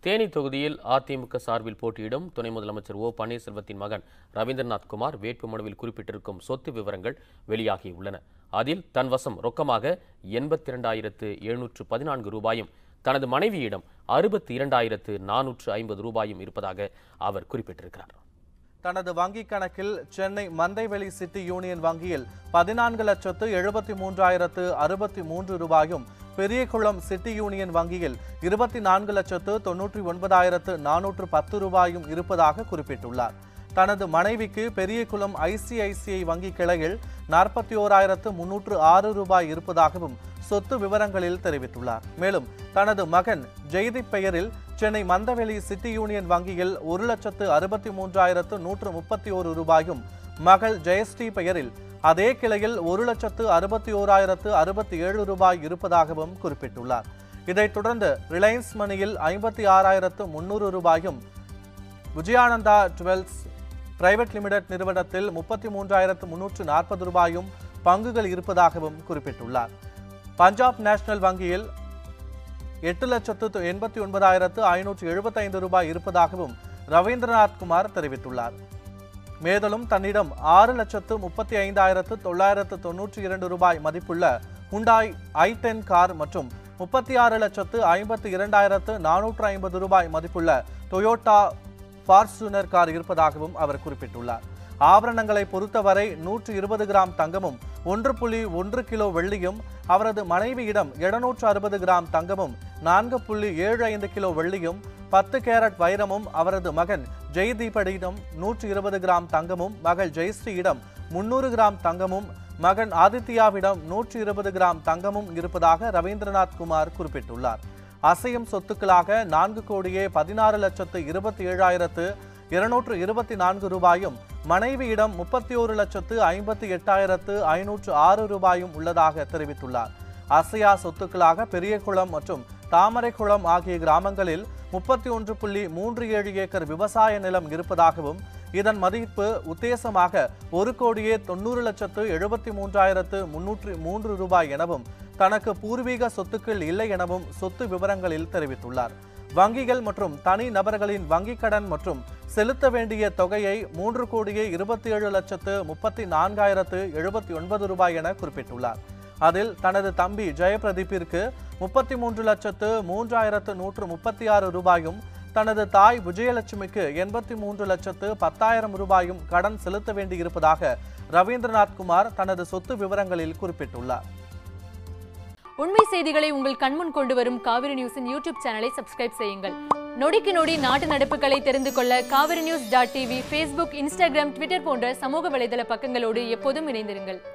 தேனி தொகுதியில் அதிமுக சார்பில் போட்டியிடும் துணை முதலமைச்சர் ஓ பன்னீர்செல்வத்தின் மகன் ரவீந்திரநாத் குமார் வேட்புமனுவில் குறிப்பிட்டிருக்கும் சொத்து விவரங்கள் வெளியாகியுள்ளன அதில் தன் வசம் ரொக்கமாக எண்பத்தி இரண்டாயிரத்து எழுநூற்று பதினான்கு ரூபாயும் தனது மனைவியிடம் அறுபத்தி இரண்டாயிரத்து நானூற்று ஐம்பது ரூபாயும் இருப்பதாக அவர் குறிப்பிட்டிருக்கிறார் தனது வங்கிக் கணக்கில் சென்னை மந்தைவெளி சிட்டி யூனியன் வங்கியில் பதினான்கு லட்சத்து எழுபத்தி மூன்றாயிரத்து அறுபத்தி மூன்று ரூபாயும் பெரியகுளம் சிட்டி யூனியன் வங்கியில் இருபத்தி நான்கு லட்சத்து தொன்னூற்றி ஒன்பதாயிரத்து நானூற்று பத்து ரூபாயும் இருப்பதாக குறிப்பிட்டுள்ளார் தனது மனைவிக்கு பெரியகுளம் ஐசிஐசிஐ வங்கி கிளையில் நாற்பத்தி ஓராயிரத்து முன்னூற்று ஆறு ரூபாய் இருப்பதாகவும் சொத்து விவரங்களில் தெரிவித்துள்ளார் மேலும் தனது மகன் ஜெய்தீப் பெயரில் சென்னை மந்தவெளி சிட்டி யூனியன் வங்கியில் ஒரு லட்சத்து அறுபத்தி மூன்றாயிரத்து நூற்று முப்பத்தி ஓரு ரூபாயும் மகள் ஜெயஸ்ரீ பெயரில் அதே கிளையில் ஒரு லட்சத்து அறுபத்தி ஓராயிரத்து அறுபத்தி ஏழு ரூபாய் இருப்பதாகவும் குறிப்பிட்டுள்ளார் இதைத் தொடர்ந்து ரிலையன்ஸ் மணியில் ஐம்பத்தி ஆறாயிரத்து முன்னூறு ரூபாயும் விஜயானந்தா டுவெல்ஸ் பிரைவேட் லிமிடெட் நிறுவனத்தில் முப்பத்தி மூன்றாயிரத்து முன்னூற்று நாற்பது ரூபாயும் பங்குகள் இருப்பதாகவும் குறிப்பிட்டுள்ளார் பஞ்சாப் நேஷனல் வங்கியில் எட்டு லட்சத்து எண்பத்தி ஒன்பதாயிரத்து ஐநூற்று எழுபத்தைந்து ரூபாய் இருப்பதாகவும் ரவீந்திரநாத் குமார் தெரிவித்துள்ளார் மேலும் தன்னிடம் ஆறு லட்சத்து முப்பத்தி ஐந்தாயிரத்து தொள்ளாயிரத்து தொன்னூற்றி இரண்டு ரூபாய் மதிப்புள்ள ஹுண்டாய் ஐ டென் கார் மற்றும் முப்பத்தி ஆறு லட்சத்து ஐம்பத்தி இரண்டாயிரத்து நானூற்று ஐம்பது ரூபாய் மதிப்புள்ள டொயோட்டா ஃபார்ச்சுனர் கார் இருப்பதாகவும் அவர் குறிப்பிட்டுள்ளார் ஆபரணங்களை பொறுத்தவரை நூற்று இருபது கிராம் தங்கமும் ஒன்று புள்ளி ஒன்று கிலோ வெள்ளியும் அவரது மனைவியிடம் எழுநூற்று அறுபது கிராம் தங்கமும் நான்கு புள்ளி ஏழு ஐந்து கிலோ வெள்ளியும் பத்து கேரட் வைரமும் அவரது மகன் ஜெய்தீபடியிடம் நூற்று இருபது கிராம் தங்கமும் மகள் ஜெயஸ்ரீயிடம் முன்னூறு கிராம் தங்கமும் மகன் ஆதித்யாவிடம் நூற்று இருபது கிராம் தங்கமும் இருப்பதாக ரவீந்திரநாத் குமார் குறிப்பிட்டுள்ளார் அசையும் சொத்துக்களாக நான்கு கோடியே பதினாறு லட்சத்து இருபத்தி ஏழாயிரத்து இருநூற்று இருபத்தி நான்கு ரூபாயும் மனைவியிடம் முப்பத்தி ஒரு லட்சத்து ஐம்பத்தி எட்டாயிரத்து ஐநூற்று ஆறு ரூபாயும் உள்ளதாக தெரிவித்துள்ளார் அசையா சொத்துக்களாக பெரியகுளம் மற்றும் தாமரைக்குளம் ஆகிய கிராமங்களில் முப்பத்தி ஒன்று புள்ளி மூன்று ஏழு ஏக்கர் விவசாய நிலம் இருப்பதாகவும் இதன் மதிப்பு உத்தேசமாக ஒரு கோடியே தொண்ணூறு லட்சத்து எழுபத்தி மூன்றாயிரத்து முன்னூற்றி மூன்று ரூபாய் எனவும் தனக்கு பூர்வீக சொத்துக்கள் இல்லை எனவும் சொத்து விவரங்களில் தெரிவித்துள்ளார் வங்கிகள் மற்றும் தனி நபர்களின் வங்கிக் கடன் மற்றும் செலுத்த வேண்டிய தொகையை மூன்று கோடியே இருபத்தி ஏழு லட்சத்து முப்பத்தி நான்காயிரத்து எழுபத்தி ஒன்பது ரூபாய் என குறிப்பிட்டுள்ளார் அதில் தனது தம்பி ஜெயபிரதீப்பிற்கு முப்பத்தி மூன்று லட்சத்து மூன்றாயிரத்து நூற்று முப்பத்தி ஆறு ரூபாயும் தனது தாய் விஜயலட்சுமிக்கு எண்பத்தி மூன்று லட்சத்து பத்தாயிரம் ரூபாயும் கடன் செலுத்த வேண்டியிருப்பதாக ரவீந்திரநாத் குமார் தனது சொத்து விவரங்களில் குறிப்பிட்டுள்ளார் உண்மை செய்திகளை உங்கள் கண்முன் கொண்டு வரும் காவிரி நியூஸின் யூடியூப் சேனலை சப்ஸ்கிரைப் செய்யுங்கள் நொடிக்கு நொடி நாட்டு நடப்புகளை தெரிந்து கொள்ள Kaveri news dot TV Facebook Instagram Twitter போன்ற சமூக வலைதள பக்கங்களோடு எப்போதும் இணைந்திருங்கள்